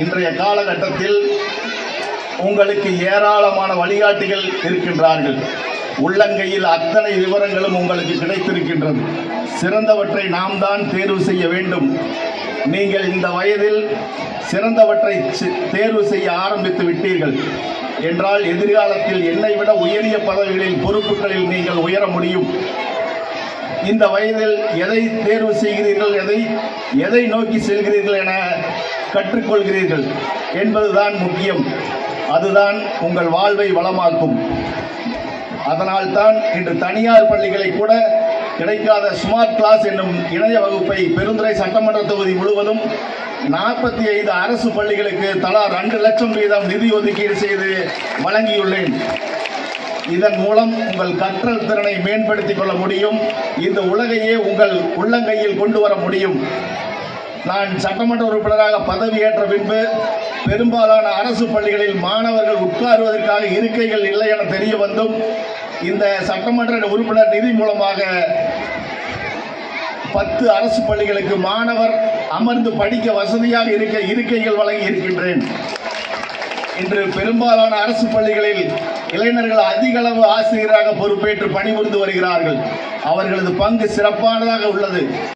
இன்றைய காலகட்டத்தில் உங்களுக்கு ஏராளமான வழிகாட்டிகள் இருக்கின்றார்கள் உள்ளங்கையில் அத்தனை விவரங்களும் உங்களுக்கு கிடைத்திருக்கின்றது சிறந்தவற்றை நாம் தான் தேர்வு செய்ய வேண்டும் நீங்கள் இந்த வயதில் சிறந்தவற்றை சி- தேர்வு செய்ய ஆரம்பித்து விட்டீர்கள் என்றால் எதிர்காலத்தில் என்னை விட உயரிய பதவிகளில் பொறுப்புகளில் நீங்கள் உயர முடியும் இந்த வயதில் எதை தேர்வு செய்கிறீர்கள் எதை எதை நோக்கி செல்கிறீர்கள் என கற்றுக்கொள்கிறீர்கள் என்பதுதான் முக்கியம் அதுதான் உங்கள் வாழ்வை வளமாக்கும் அதனால்தான் இன்று தனியார் பள்ளிகளை கூட கிடைக்காத ஸ்மார்ட் கிளாஸ் என்னும் இணைய வகுப்பை பெருந்துறை சட்டமன்ற தொகுதி முழுவதும் நாற்பத்தி ஐந்து அரசு பள்ளிகளுக்கு தலா ரெண்டு லட்சம் வீதம் நிதி ஒதுக்கீடு செய்து வழங்கியுள்ளேன் இதன் மூலம் உங்கள் கற்றல் திறனை மேம்படுத்திக் கொள்ள முடியும் இந்த உலகையே உங்கள் உள்ளங்கையில் கொண்டு வர முடியும் நான் சட்டமன்ற உறுப்பினராக பதவியேற்ற பின்பு பெரும்பாலான அரசு பள்ளிகளில் மாணவர்கள் உட்காருவதற்காக இருக்கைகள் இல்லை என தெரிய வந்தும் இந்த சட்டமன்ற உறுப்பினர் நிதி மூலமாக பத்து அரசு பள்ளிகளுக்கு மாணவர் அமர்ந்து படிக்க வசதியாக இருக்க இருக்கைகள் வழங்கி இருக்கின்றேன் இன்று பெரும்பாலான அரசு பள்ளிகளில் இளைஞர்கள் அதிக அளவு ஆசிரியராக பொறுப்பேற்று பணிபுரிந்து வருகிறார்கள் அவர்களது பங்கு சிறப்பானதாக உள்ளது